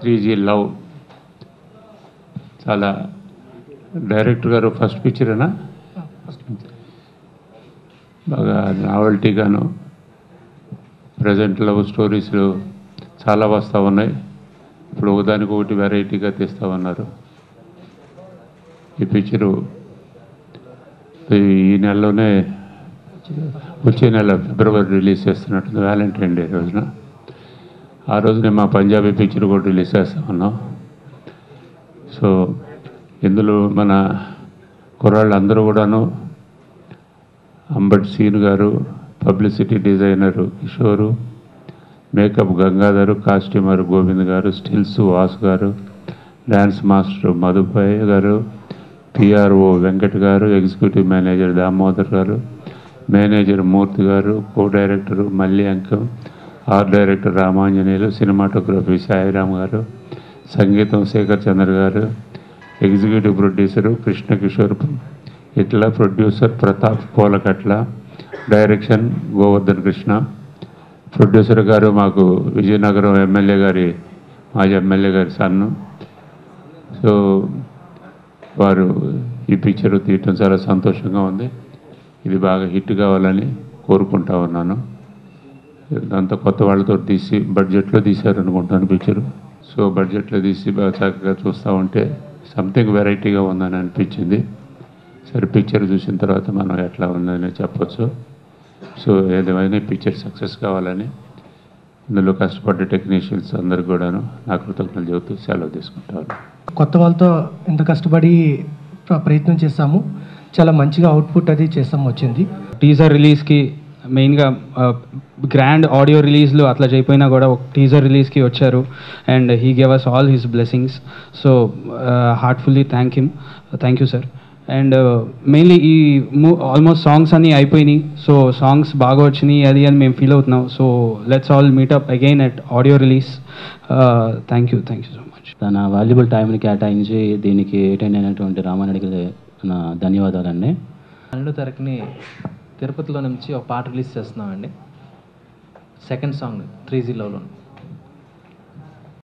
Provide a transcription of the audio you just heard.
three G love చాలా director గారు first పిక్చరేనా బాగా నావల్టీగాను ప్రజెంట్ లవ్ స్టోరీస్లు చాలా వస్తూ ఉన్నాయి ఇప్పుడు ఒకదానికి ఒకటి వెరైటీగా తీస్తూ ఉన్నారు ఈ పిక్చరు ఈ నెలలోనే వచ్చే నెల ఫిబ్రవరి రిలీజ్ చేస్తున్నట్టుంది వ్యాలంటైన్ డే రోజున ఆ రోజునే మా పంజాబీ పిక్చర్ కూడా రిలీజ్ చేస్తా ఉన్నాం సో ఇందులో మన కుర్రాళ్ళు అందరూ కూడాను అంబట్ సీన్ గారు publicity designer Kishore makeup Gangadhar costumer Govind గారు స్టిల్స్ వాసు గారు డ్యాన్స్ మాస్టర్ మధుపయ్య గారు పిఆర్ఓ వెంకట్ గారు ఎగ్జిక్యూటివ్ మేనేజర్ దామోదర్ గారు మేనేజర్ మూర్తి గారు co director Malli Ankam art director Ramanjaneyulu cinematography Sairam గారు సంగీతం శేఖర్ చంద్ర గారు ఎగ్జిక్యూటివ్ ప్రొడ్యూసరు కృష్ణ కిషోర్ ఇట్లా producer Pratap Polakatla direction Govardhan Krishna producer గారు మాకు విజయనగరం ఎమ్మెల్యే గారి మాజీ ఎమ్మెల్యే గారి సన్ను సో వారు ఈ పిక్చర్ తీయటం చాలా సంతోషంగా ఉంది ఇది బాగా హిట్ కావాలని కోరుకుంటా ఉన్నాను దాంతో కొత్త వాళ్ళతో తీసి బడ్జెట్లో తీశారు అనుకుంటాను పిక్చర్ సో బడ్జెట్లో తీసి బాగా చక్కగా చూస్తూ ఉంటే సంథింగ్ వెరైటీగా ఉందని అనిపించింది సరే పిక్చర్ చూసిన తర్వాత మనం ఎట్లా ఉందని చెప్పొచ్చు సో ఏదేమైనా పిక్చర్ సక్సెస్ కావాలని ఇందులో కష్టపడ్డ టెక్నీషియన్స్ అందరికి కూడాను నా కృతజ్ఞతలు చెబుతూ సెలవు తీసుకుంటాను కొత్త వాళ్ళతో ఇంత కష్టపడి ప్ర- ప్రయత్నం చేస్తాము చాలా మంచిగా అవుట్పుట్ అది చేస్తాం వచ్చింది టీజర్ రిలీజ్కి మెయిన్గా గ్రాండ్ ఆడియో రిలీజ్లు అట్లా చేయపోయినా కూడా ఒక టీజర్ రిలీజ్కి వచ్చారు and he gave us all his blessings so heartfully thank him thank you sir and mainly ఈ ఆల్మోస్ట్ సాంగ్స్ అన్నీ అయిపోయినాయి సో సాంగ్స్ బాగా వచ్చినాయి అది అని మేము ఫీల్ అవుతున్నాం so let's all meet up again at audio release thank you thank you so much తన వాల్యుబుల్ టైంని కేటాయించి దీనికి అటెండ్ అయినటువంటి రామారెడ్డికి నా ధన్యవాదాలండి పన్నెండో తారీఖుని తిరుపతిలో నుంచి ఒక పాట రిలీజ్ చేస్తున్నామండి సెకండ్ సాంగ్ త్రీ జీలోలో